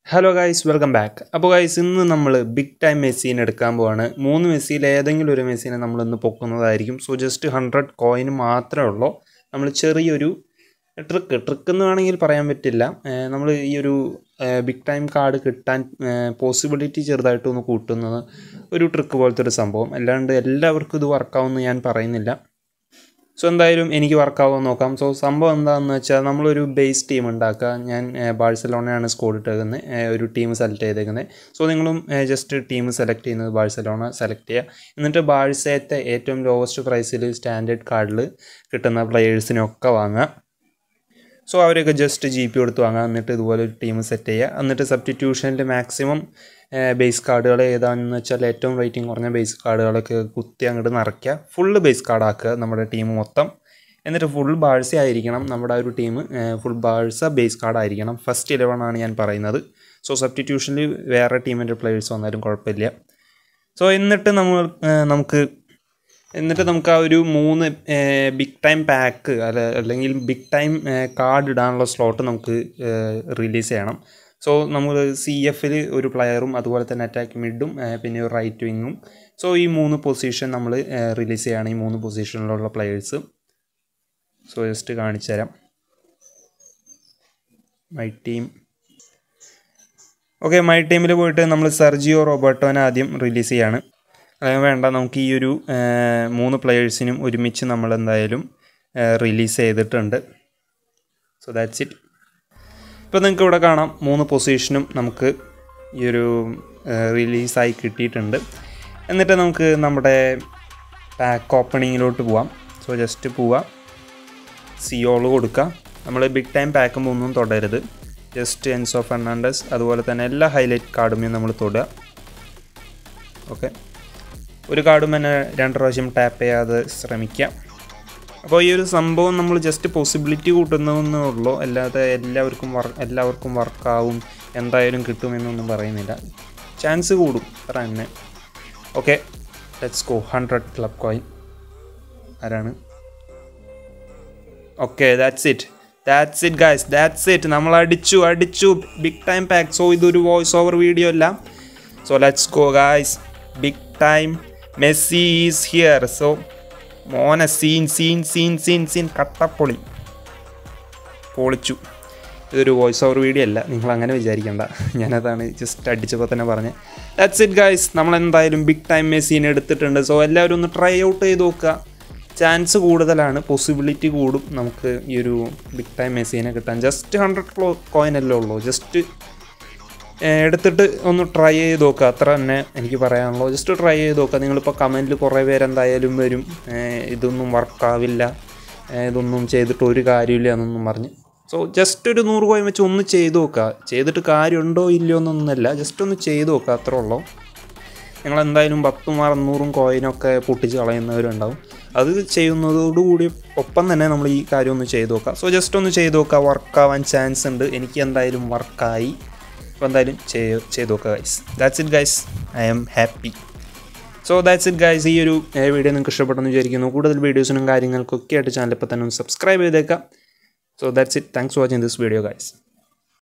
hello guys welcome back അപ്പോൾ guys ഇന്ന് നമ്മൾ ബിഗ് ടൈം മെസ്സീനെ എടുക്കാൻ പോവാണ് മൂന്ന് മെസ്സിയിൽ ഏതെങ്കിലും ഒരു മെസ്സീനെ നമ്മൾ ഇന്ന് പൊക്കുന്നതായിരിക്കും സോ ജസ്റ്റ് ഹൺഡ്രഡ് കോയിൻ മാത്രമേ ഉള്ളൂ നമ്മൾ ചെറിയൊരു ട്രിക്ക് ട്രിക്ക് എന്ന് വേണമെങ്കിൽ പറയാൻ പറ്റില്ല നമ്മൾ ഈ ഒരു ബിഗ് ടൈം കാർഡ് കിട്ടാൻ പോസിബിലിറ്റി ചെറുതായിട്ടൊന്ന് കൂട്ടുന്നത് ഒരു ട്രിക്ക് പോലത്തെ ഒരു സംഭവം അല്ലാണ്ട് എല്ലാവർക്കും ഇത് വർക്കാവുമെന്ന് ഞാൻ പറയുന്നില്ല സോ എന്തായാലും എനിക്ക് വർക്കാവുമെന്ന് നോക്കാം സോ സംഭവം എന്താണെന്ന് വെച്ചാൽ നമ്മളൊരു ബേസ് ടീം ഉണ്ടാക്കുക ഞാൻ ബാഴ്സലോണയാണ് സ്കോഡ് ഇട്ടേക്കുന്നത് ഒരു ടീം സെലക്ട് ചെയ്തേക്കുന്നത് സോ നിങ്ങളും ജസ്റ്റ് ടീം സെലക്ട് ചെയ്യുന്നത് ബാഴ്സലോണ സെലക്ട് ചെയ്യുക എന്നിട്ട് ബാഴ്സയത്തെ ഏറ്റവും ലോവസ്റ്റ് പ്രൈസിൽ സ്റ്റാൻഡേർഡ് കാർഡിൽ കിട്ടുന്ന പ്ലെയേഴ്സിനൊക്കെ വാങ്ങുക സോ അവരൊക്കെ ജസ്റ്റ് ജി പി കൊടുത്ത് വാങ്ങാം എന്നിട്ട് ഇതുപോലെ ഒരു ടീം സെറ്റ് ചെയ്യുക എന്നിട്ട് സബ്സ്റ്റിറ്റ്യൂഷനിൽ മാക്സിമം ബേസ് കാർഡുകൾ ഏതാണെന്ന് വെച്ചാൽ ഏറ്റവും റേറ്റിംഗ് കുറഞ്ഞ ബേസ് കാർഡുകളൊക്കെ കുത്തി അങ്ങോട്ട് നിറയ്ക്കുക ഫുള്ള് ബേസ് കാർഡ് ആക്കുക നമ്മുടെ ടീം മൊത്തം എന്നിട്ട് ഫുൾ ബാഴ്സ ആയിരിക്കണം നമ്മുടെ ഒരു team full Barca base card ആയിരിക്കണം ഫസ്റ്റ് ഇലവൻ ആണ് ഞാൻ പറയുന്നത് സോ സബ്സ്റ്റിറ്റ്യൂഷനിൽ വേറെ ടീമിൻ്റെ പ്ലേയേഴ്സ് വന്നാലും കുഴപ്പമില്ല സോ എന്നിട്ട് നമ്മൾ നമുക്ക് എന്നിട്ട് നമുക്ക് ആ ഒരു മൂന്ന് ബിഗ് ടൈം പാക്ക് അല്ല അല്ലെങ്കിൽ ബിഗ് ടൈം കാർഡ് ഇടാനുള്ള സ്ലോട്ട് നമുക്ക് റിലീസ് ചെയ്യണം സോ നമ്മൾ സി എഫിൽ ഒരു പ്ലെയറും അതുപോലെ തന്നെ അറ്റാക്ക് മിഡും പിന്നെ ഒരു റൈറ്റ് വിങ്ങും സോ ഈ മൂന്ന് പൊസിഷൻ നമ്മൾ റിലീസ് ചെയ്യണം ഈ മൂന്ന് പൊസിഷനിലുള്ള പ്ലെയേഴ്സ് സോ ജസ്റ്റ് കാണിച്ചു തരാം മൈ ടീം ഓക്കെ മൈ ടീമിൽ പോയിട്ട് നമ്മൾ സെർജിയോ റോബർട്ടോനെ ആദ്യം റിലീസ് ചെയ്യാണ് അല്ലെങ്കിൽ വേണ്ട നമുക്ക് ഈ ഒരു മൂന്ന് പ്ലെയേഴ്സിനും ഒരുമിച്ച് നമ്മൾ എന്തായാലും റിലീസ് ചെയ്തിട്ടുണ്ട് സോ ദാറ്റ്സ് ഇറ്റ് ഇപ്പോൾ നിങ്ങൾക്ക് ഇവിടെ കാണാം മൂന്ന് പൊസിഷനും നമുക്ക് ഈ ഒരു റിലീസായി കിട്ടിയിട്ടുണ്ട് എന്നിട്ട് നമുക്ക് നമ്മുടെ പാക്ക് ഓപ്പണിങ്ങിലോട്ട് പോവാം സോ ജസ്റ്റ് പോവാം സിയോള് കൊടുക്കുക നമ്മൾ ബിഗ് ടൈം പാക്കുമ്പോൾ ഒന്നും തൊടരുത് ജസ്റ്റ് എൻസോ ഫെർണാണ്ടസ് അതുപോലെ തന്നെ എല്ലാ ഹൈലൈറ്റ് കാർഡുമേ നമ്മൾ തൊടുക ഓക്കെ ഒരു കാർഡും തന്നെ രണ്ട് പ്രാവശ്യം ടാപ്പ് ചെയ്യാതെ ശ്രമിക്കാം അപ്പോൾ ഈ ഒരു സംഭവം നമ്മൾ ജസ്റ്റ് പോസിബിലിറ്റി കൂട്ടുന്നതെന്നേ ഉള്ളൂ അല്ലാതെ എല്ലാവർക്കും വർ എല്ലാവർക്കും വർക്കാവും എന്തായാലും കിട്ടുമെന്നൊന്നും പറയുന്നില്ല ചാൻസ് കൂടും അത്ര തന്നെ okay let's go hundred club coin ആരാണ് okay that's it that's it guys that's it നമ്മൾ അടിച്ചു അടിച്ചു ബിഗ് ടൈം പാക്ക് സോ ഇതൊരു വോയിസ് ഓവർ വീഡിയോ അല്ല so let's go guys big time Messi is here so മോനെ scene scene scene scene scene കട്ടപ്പൊളി പൊളിച്ചു ഇതൊരു വോയിസ് ഓവർ വീഡിയോ അല്ല നിങ്ങൾ അങ്ങനെ വിചാരിക്കേണ്ട ഞാനതാണ് ജസ്റ്റ് അടിച്ചപ്പോൾ തന്നെ പറഞ്ഞത് ദാറ്റ്സ് ഇറ്റ് ഗൈസ് നമ്മൾ എന്തായാലും ബിഗ് ടൈം മെസ്സീനെ എടുത്തിട്ടുണ്ട് സോ എല്ലാവരും ഒന്ന് ട്രൈ ഔട്ട് ചെയ്ത് നോക്കുക ചാൻസ് കൂടുതലാണ് പോസിബിലിറ്റി കൂടും നമുക്ക് ഈ ഒരു ബിഗ് ടൈം മെസ്സീനെ കിട്ടാൻ ജസ്റ്റ് ഹൺഡ്രഡ് കോയിൻ അല്ലേ ഉള്ളൂ ജസ്റ്റ് എടുത്തിട്ട് ഒന്ന് ട്രൈ ചെയ്ത് നോക്കുക അത്ര തന്നെ എനിക്ക് പറയാനുള്ളൂ ജസ്റ്റ് ട്രൈ ചെയ്ത് നോക്കുക നിങ്ങളിപ്പോൾ കമൻറ്റിൽ കുറേ പേരെന്തായാലും വരും ഇതൊന്നും വർക്കാവില്ല ഇതൊന്നും ചെയ്തിട്ട് ഒരു കാര്യമില്ല എന്നൊന്നും പറഞ്ഞ് സോ ജസ്റ്റ് ഒരു നൂറ് കോയിൻ വെച്ച് ഒന്ന് ചെയ്ത് നോക്കുക ചെയ്തിട്ട് കാര്യമുണ്ടോ ഇല്ലയോ എന്നൊന്നുമല്ല ജസ്റ്റ് ഒന്ന് ചെയ്ത് നോക്കുക അത്രേ ഉള്ളൂ നിങ്ങൾ എന്തായാലും പത്തും അറുന്നൂറും കോയിനൊക്കെ പൊട്ടിച്ച് കളയുന്നവരുണ്ടാവും അത് ചെയ്യുന്നതോടുകൂടി ഒപ്പം തന്നെ നമ്മൾ ഈ കാര്യം ഒന്ന് ചെയ്ത് നോക്കുക സോ ജസ്റ്റ് ഒന്ന് ചെയ്ത് നോക്കുക വർക്കാവാൻ ചാൻസ് ഉണ്ട് എനിക്ക് എന്തായാലും വർക്കായി അപ്പോൾ എന്തായാലും ചെയ്ത് ചെയ്ത് നോക്കുക guys that's it guys I am happy so that's it guys ഈ ഒരു വീഡിയോ നിങ്ങൾക്ക് ഇഷ്ടപ്പെട്ടെന്ന് വിചാരിക്കുന്നു കൂടുതൽ വീഡിയോസിനും കാര്യങ്ങൾക്കൊക്കെ ആയിട്ട് ചാനൽ ഇപ്പോൾ തന്നെ ഒന്ന് സബ്സ്ക്രൈബ് ചെയ്തേക്കാം so that's it thanks for watching this video guys